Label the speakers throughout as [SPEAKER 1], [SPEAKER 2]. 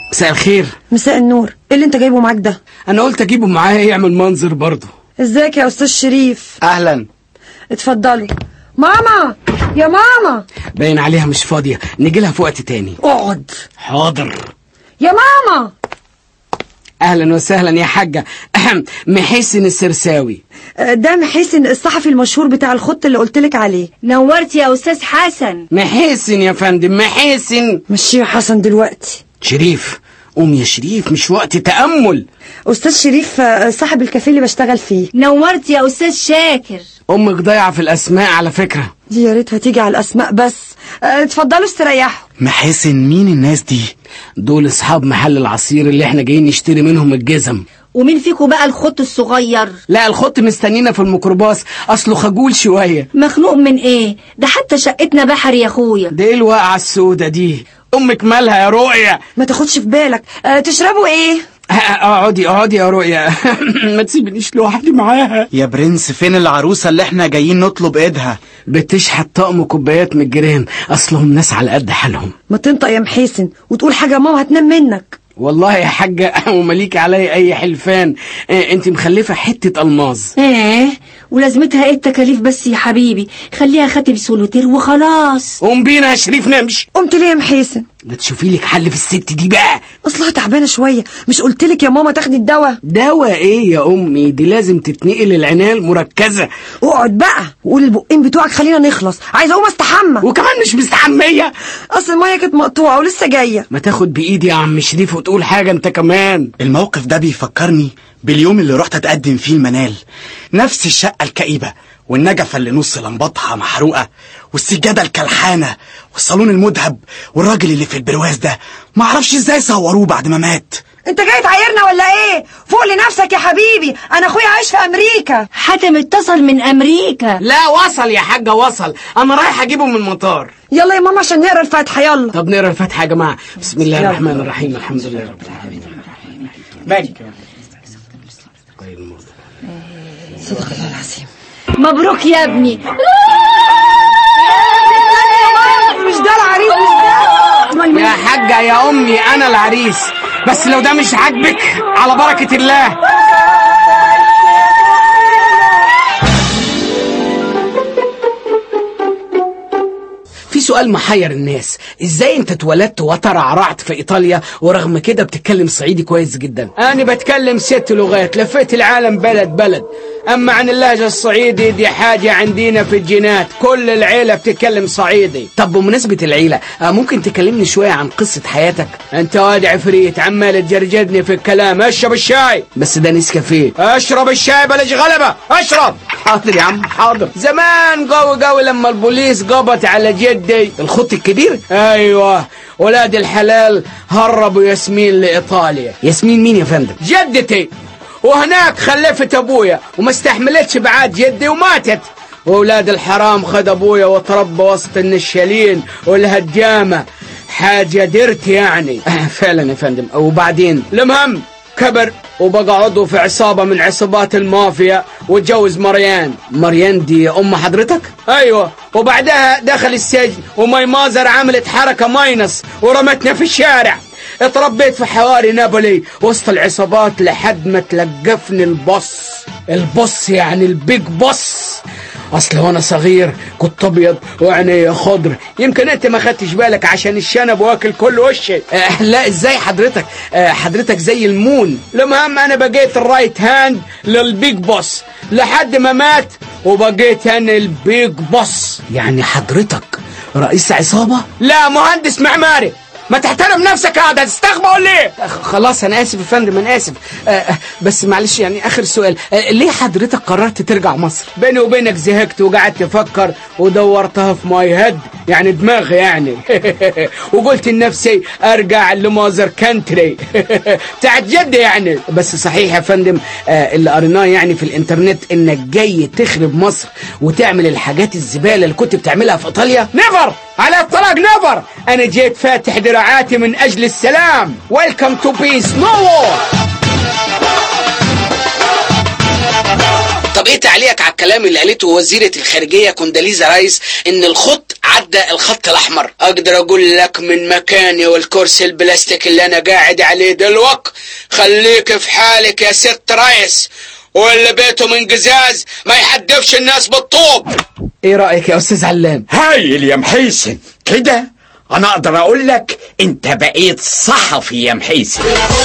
[SPEAKER 1] مساء الخير
[SPEAKER 2] مساء النور ايه اللي انت جايبه معاك ده
[SPEAKER 1] انا قلت اجيبه معايا يعمل منظر برضه
[SPEAKER 2] ازيك يا استاذ شريف
[SPEAKER 1] اهلا
[SPEAKER 2] اتفضلوا ماما يا ماما
[SPEAKER 1] باين عليها مش فاضيه نجي لها في وقت تاني
[SPEAKER 2] اقعد
[SPEAKER 1] حاضر
[SPEAKER 2] يا ماما
[SPEAKER 1] اهلا وسهلا يا حاجه أهم محسن السرساوي
[SPEAKER 2] آه، ده محسن الصحفي المشهور بتاع الخط اللي قلتلك عليه
[SPEAKER 3] نورت يا أستاذ حسن
[SPEAKER 1] محسن يا فندم محسن
[SPEAKER 2] مشيه حسن دلوقتي
[SPEAKER 1] شريف قوم يا شريف مش وقت تأمل
[SPEAKER 2] استاذ شريف آه، صاحب الكافيه اللي بشتغل فيه
[SPEAKER 3] نورت يا أستاذ شاكر
[SPEAKER 1] امك ضايعه في الاسماء على فكره
[SPEAKER 2] دي يا ريتها تيجي على الاسماء بس آه، اتفضلوا استريحوا
[SPEAKER 4] محاسن مين الناس دي
[SPEAKER 1] دول اصحاب محل العصير اللي احنا جايين نشتري منهم الجزم
[SPEAKER 3] ومين فيكم بقى الخط الصغير
[SPEAKER 1] لا الخط مستنينا في الميكروباص اصله خجول شويه
[SPEAKER 3] مخنوق من ايه ده حتى شقتنا بحر يا اخويا
[SPEAKER 1] ده ايه الواقعه السودة دي امك مالها يا رؤيا
[SPEAKER 2] ما تاخدش في بالك آه، تشربوا ايه
[SPEAKER 1] اقعدي اقعدي يا رؤيا ما تسيبنيش لوحدي معاها
[SPEAKER 4] يا برنس فين العروسة اللي احنا جايين نطلب ايدها
[SPEAKER 1] بتشحت طقم كوبايات من الجيران اصلهم ناس على قد حالهم
[SPEAKER 2] ما تنطق يا محسن وتقول حاجه يا ماما هتنام منك
[SPEAKER 1] والله يا حاجة ومليك علي أي حلفان إيه أنت مخلفة حتة ألماظ
[SPEAKER 3] ايه ولازمتها ايه التكاليف بس يا حبيبي خليها خاتم سولوتير وخلاص
[SPEAKER 1] قوم بينا يا شريف نمشي
[SPEAKER 2] قمت ليه يا محسن
[SPEAKER 1] ما تشوفي لك حل في الست دي بقى
[SPEAKER 2] اصلها تعبانه شويه مش قلتلك يا ماما تاخدي الدواء
[SPEAKER 1] دواء ايه يا امي دي لازم تتنقل العناية المركزة
[SPEAKER 2] اقعد بقى وقول البقين بتوعك خلينا نخلص عايزه اقوم استحمى
[SPEAKER 1] وكمان مش مستحمية
[SPEAKER 2] اصل الميه كانت مقطوعه ولسه جايه
[SPEAKER 1] ما تاخد بإيدي يا عم شريف وتقول حاجة انت كمان
[SPEAKER 4] الموقف ده بيفكرني باليوم اللي رحت اتقدم فيه المنال نفس الشقة الكئيبة والنجفة اللي نص لمباتها محروقة والسجادة الكلحانة والصالون المذهب والراجل اللي في البرواز ده معرفش ازاي صوروه بعد ما مات
[SPEAKER 2] انت جاي تعايرنا ولا ايه فوق لنفسك يا حبيبي انا اخويا عايش في امريكا
[SPEAKER 3] حاتم اتصل من امريكا
[SPEAKER 1] لا وصل يا حاجة وصل أنا رايح أجيبه من المطار
[SPEAKER 2] يلا يا ماما عشان نقرا الفاتحه يلا
[SPEAKER 1] طب نقرا الفاتحة يا جماعة بسم الله الرحمن الرحيم الحمد لله رب العالمين باجي
[SPEAKER 2] صدق الله العظيم
[SPEAKER 3] مبروك يا ابني
[SPEAKER 2] مش ده العريس مش ده
[SPEAKER 1] يا حاجة يا أمي أنا العريس بس لو ده مش عاجبك على بركة الله في سؤال محير الناس ازاي انت اتولدت وترعرعت في ايطاليا ورغم كده بتتكلم صعيدي كويس جدا انا بتكلم ست لغات لفيت العالم بلد بلد اما عن اللهجه الصعيدي دي حاجه عندنا في الجينات كل العيله بتتكلم صعيدي طب بمناسبه العيله آه، ممكن تكلمني شويه عن قصه حياتك انت واد عفريت عمال تجرجدني في الكلام اشرب الشاي بس ده نسكافيه اشرب الشاي بلاش غلبه اشرب حاضر يا عم حاضر زمان قوي قوي لما البوليس قبض على جدي الخط الكبير ايوه ولاد الحلال هربوا ياسمين لايطاليا ياسمين مين يا فندم جدتي وهناك خلفت ابويا وما استحملتش بعاد جدي وماتت واولاد الحرام خد ابويا وتربى وسط النشالين والهجامه حاجه درت يعني فعلا يا فندم وبعدين المهم كبر وبقى عضو في عصابة من عصابات المافيا واتجوز مريان مريان دي أم حضرتك؟ أيوة وبعدها دخل السجن وماي مازر عملت حركة ماينس ورمتنا في الشارع اتربيت في حواري نابولي وسط العصابات لحد ما تلقفني البص البص يعني البيج بص اصل وانا صغير كنت ابيض وعيني خضر يمكن انت ما خدتش بالك عشان الشنب واكل كل وشي آه لا ازاي حضرتك آه حضرتك زي المون المهم انا بقيت الرايت هاند للبيج بوس لحد ما مات وبقيت انا البيج بوس يعني حضرتك رئيس عصابة لا مهندس معماري ما تحترم نفسك هذا تستغبى ولا ايه خلاص انا اسف يا فندم انا اسف آه آه، بس معلش يعني اخر سؤال آه ليه حضرتك قررت ترجع مصر بيني وبينك زهقت وقعدت افكر ودورتها في ماي هيد يعني دماغي يعني وقلت لنفسي ارجع لمازر كانتري بتاعت جدي يعني بس صحيح يا فندم آه اللي قريناه يعني في الانترنت انك جاي تخرب مصر وتعمل الحاجات الزباله اللي كنت بتعملها في ايطاليا نيفر على الطلاق نيفر انا جيت فاتح دراعاتي من اجل السلام ويلكم تو بيس نو وور
[SPEAKER 5] طب
[SPEAKER 1] وايه تعليقك على الكلام اللي قالته وزيرة الخارجية كونداليزا رايس ان الخط عدى الخط الاحمر اقدر اقول لك من مكاني والكرسي البلاستيك اللي انا قاعد عليه دلوقتي خليك في حالك يا ست رايس واللي بيته من قزاز ما يحدفش الناس بالطوب ايه رايك يا استاذ علام
[SPEAKER 5] هايل يا محيسن كده انا اقدر اقول لك انت بقيت صحفي يا محيسن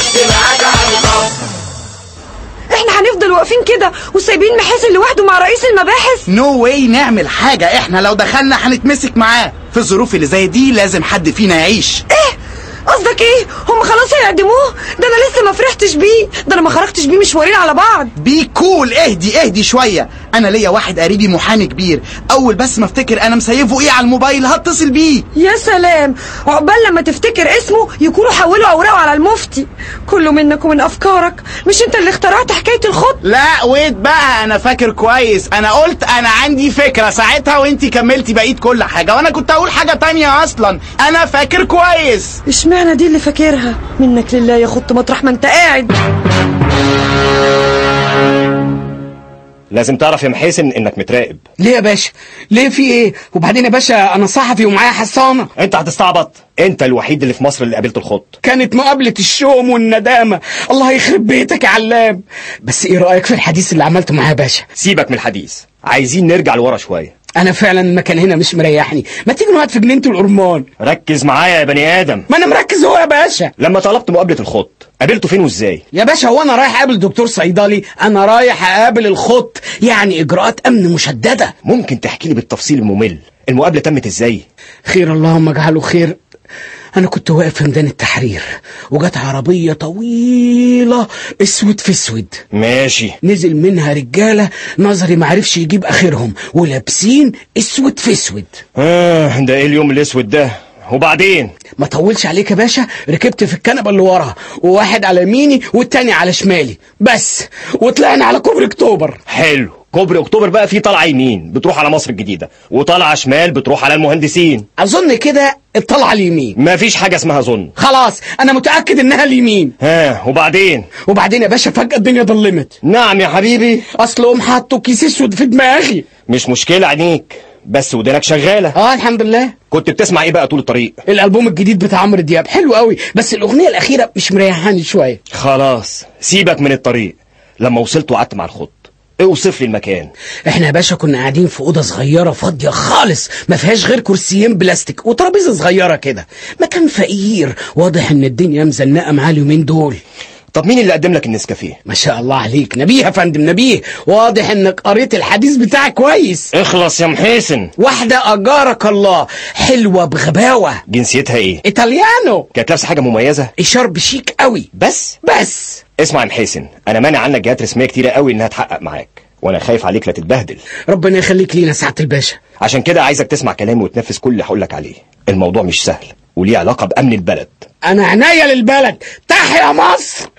[SPEAKER 2] احنا هنفضل واقفين كده وسايبين محاسن لوحده مع رئيس المباحث
[SPEAKER 4] نو واي نعمل حاجة احنا لو دخلنا هنتمسك معاه في الظروف اللي زي دي لازم حد فينا يعيش
[SPEAKER 2] ايه قصدك ايه هم خلاص هيعدموه ده انا لسه ما فرحتش بيه ده انا ما خرجتش بيه مشوارين على بعض
[SPEAKER 4] بي كول اهدي اهدي شوية انا ليا واحد قريبي محامي كبير اول بس ما افتكر انا مسيفه ايه على الموبايل هتصل بيه
[SPEAKER 2] يا سلام عقبال لما تفتكر اسمه يكونوا حولوا اوراقه على المفتي كله منك ومن افكارك مش انت اللي اخترعت حكايه الخط
[SPEAKER 4] لا ويت بقى انا فاكر كويس انا قلت انا عندي فكرة ساعتها وانتي كملتي بقيت كل حاجة وانا كنت اقول حاجة تانية اصلا انا فاكر كويس
[SPEAKER 2] اشمعنى دي اللي فاكرها منك لله يا خط مطرح ما انت قاعد
[SPEAKER 6] لازم تعرف يا محيسن انك متراقب
[SPEAKER 1] ليه يا باشا ليه في ايه وبعدين يا باشا انا صحفي ومعايا حصانه
[SPEAKER 6] انت هتستعبط انت الوحيد اللي في مصر اللي قابلت الخط
[SPEAKER 1] كانت مقابلة الشوم والندامة الله يخرب بيتك يا علام بس ايه رأيك في الحديث اللي عملته معاه يا باشا
[SPEAKER 6] سيبك من الحديث عايزين نرجع لورا شويه
[SPEAKER 1] انا فعلا المكان هنا مش مريحني ما تيجي نقعد في جنينة الأرمان
[SPEAKER 6] ركز معايا يا بني ادم
[SPEAKER 1] ما انا مركز هو يا باشا
[SPEAKER 6] لما طلبت مقابله الخط قابلته فين وازاي
[SPEAKER 1] يا باشا هو انا رايح اقابل دكتور صيدلي انا رايح اقابل الخط يعني اجراءات امن مشددة
[SPEAKER 6] ممكن تحكي لي بالتفصيل الممل المقابله تمت ازاي
[SPEAKER 1] خير اللهم اجعله خير انا كنت واقف في ميدان التحرير وجت عربية طويلة اسود في اسود
[SPEAKER 6] ماشي
[SPEAKER 1] نزل منها رجالة نظري معرفش يجيب اخرهم ولابسين اسود في اسود
[SPEAKER 6] آه ده ايه اليوم الاسود ده وبعدين
[SPEAKER 1] ما طولش عليك يا باشا ركبت في الكنبة اللي ورا وواحد على يميني والتاني على شمالي بس وطلعنا على كوبري اكتوبر
[SPEAKER 6] حلو كوبري اكتوبر بقى فيه طالعه يمين بتروح على مصر الجديده وطالعه شمال بتروح على المهندسين
[SPEAKER 1] اظن كده الطلعة اليمين
[SPEAKER 6] مفيش حاجه اسمها ظن
[SPEAKER 1] خلاص انا متأكد انها اليمين
[SPEAKER 6] ها وبعدين
[SPEAKER 1] وبعدين يا باشا فجأة الدنيا ضلمت
[SPEAKER 6] نعم يا حبيبي
[SPEAKER 1] اصلهم حطوا كيس اسود في دماغي
[SPEAKER 6] مش مشكله عينيك بس ودانك شغاله
[SPEAKER 1] اه الحمد لله
[SPEAKER 6] كنت بتسمع ايه بقى طول الطريق
[SPEAKER 1] الالبوم الجديد بتاع عمرو دياب حلو قوي بس الاغنيه الاخيره مش مريحاني شويه
[SPEAKER 6] خلاص سيبك من الطريق لما وصلت وقعدت مع الخط اوصف لي المكان
[SPEAKER 1] احنا يا باشا كنا قاعدين في اوضه صغيره فاضيه خالص ما فيهاش غير كرسيين بلاستيك وترابيزه صغيره كده مكان فقير واضح ان الدنيا مزنقه معاه اليومين دول
[SPEAKER 6] طب مين اللي قدم لك النسكافيه
[SPEAKER 1] ما شاء الله عليك نبيه يا فندم نبيه واضح انك قريت الحديث بتاعك كويس
[SPEAKER 6] اخلص يا محيسن
[SPEAKER 1] واحده اجارك الله حلوه بغباوه
[SPEAKER 6] جنسيتها ايه
[SPEAKER 1] ايطاليانو
[SPEAKER 6] كانت لابسه حاجه مميزه
[SPEAKER 1] اشارب شيك قوي
[SPEAKER 6] بس
[SPEAKER 1] بس
[SPEAKER 6] اسمع يا محيسن انا مانع عنك جهات رسميه كتيره قوي انها تحقق معاك وانا خايف عليك لا تتبهدل
[SPEAKER 1] ربنا يخليك لينا سعاده الباشا
[SPEAKER 6] عشان كده عايزك تسمع كلامي وتنفذ كل اللي هقولك عليه الموضوع مش سهل وليه علاقه بامن البلد
[SPEAKER 1] انا عناية للبلد تحيا مصر